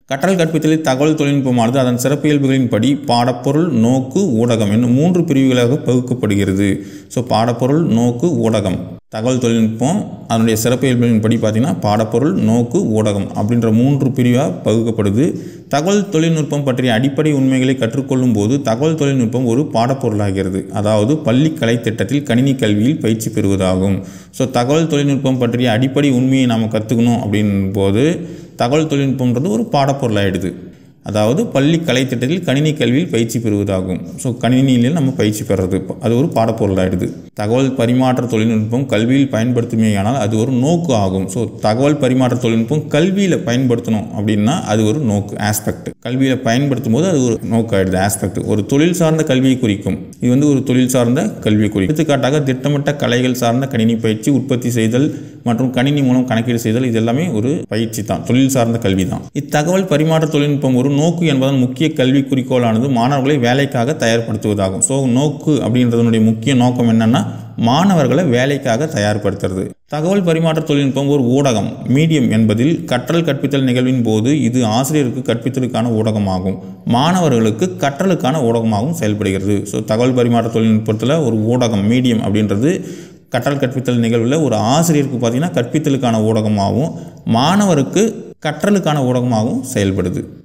கற்றல் கற்பித்தலில் தகவல் தொழில்நுட்பமானது அதன் சிறப்பியல்புகளின்படி பாடப்பொருள் நோக்கு ஊடகம் என்னும் மூன்று பிரிவுகளாக பகுக்கப்படுகிறது ஸோ பாடப்பொருள் நோக்கு ஊடகம் தகவல் தொழில்நுட்பம் அதனுடைய சிறப்பியல்புகளின்படி பார்த்திங்கன்னா பாடப்பொருள் நோக்கு ஊடகம் அப்படின்ற மூன்று பிரிவாக பகுக்கப்படுது தகவல் தொழில்நுட்பம் பற்றிய அடிப்படை உண்மைகளை கற்றுக்கொள்ளும் போது தகவல் தொழில்நுட்பம் ஒரு பாடப்பொருளாகிறது அதாவது பள்ளி கலை திட்டத்தில் கணினி கல்வியில் பயிற்சி பெறுவதாகும் ஸோ தகவல் தொழில்நுட்பம் பற்றிய அடிப்படை உண்மையை நாம் கற்றுக்கணும் அப்படின் போது தகவல் தொழில்நுட்பம்ன்றது ஒரு பாடப்பொருளாயிடுது அதாவது பள்ளி கலைத்திட்டத்தில் கணினி கல்வியில் பயிற்சி பெறுவதாகும் ஸோ கணினியில் நம்ம பயிற்சி பெறுறது அது ஒரு பாடப்பொருளாயிடுது தகவல் பரிமாற்ற தொழில்நுட்பம் கல்வியில் பயன்படுத்துமேயானால் அது ஒரு நோக்கு ஆகும் ஸோ தகவல் பரிமாற்ற தொழில்நுட்பம் கல்வியில் பயன்படுத்தணும் அப்படின்னா அது ஒரு நோக்கு ஆஸ்பெக்ட் கல்வியில் பயன்படுத்தும் போது அது ஒரு நோக்கு ஆயிடுது ஆஸ்பெக்ட் ஒரு தொழில் சார்ந்த கல்வியை குறிக்கும் இது வந்து ஒரு தொழில் சார்ந்த கல்வியை குறிக்கும் எடுத்துக்காட்டாக திட்டமிட்ட கலைகள் சார்ந்த கணினி பயிற்சி உற்பத்தி செய்தல் மற்றும் கணினி மூலம் கணக்கீடு செய்தல் இது எல்லாமே ஒரு பயிற்சி தான் தொழில் சார்ந்த கல்வி தான் இத்தகவல் பரிமாற்ற தொழில்நுட்பம் ஒரு நோக்கு என்பதன் முக்கிய கல்வி குறிக்கோளானது மாணவர்களை வேலைக்காக தயார்படுத்துவதாகும் ஸோ நோக்கு அப்படின்றதனுடைய முக்கிய நோக்கம் என்னன்னா மாணவர்களை வேலைக்காக தயார்படுத்துறது தகவல் பரிமாற்ற தொழில்நுட்பம் ஒரு ஊடகம் மீடியம் என்பதில் கற்றல் கற்பித்தல் நிகழ்வின் போது இது ஆசிரியருக்கு கற்பித்தலுக்கான ஊடகமாகும் மாணவர்களுக்கு கற்றலுக்கான ஊடகமாகவும் செயல்படுகிறது ஸோ தகவல் பரிமாற்ற தொழில்நுட்பத்தில் ஒரு ஊடகம் மீடியம் அப்படின்றது கற்றல் கற்பித்தல் நிகழ்வில் ஒரு ஆசிரியருக்கு பார்த்திங்கன்னா கற்பித்தலுக்கான ஊடகமாகவும் மாணவருக்கு கற்றலுக்கான ஊடகமாகவும் செயல்படுது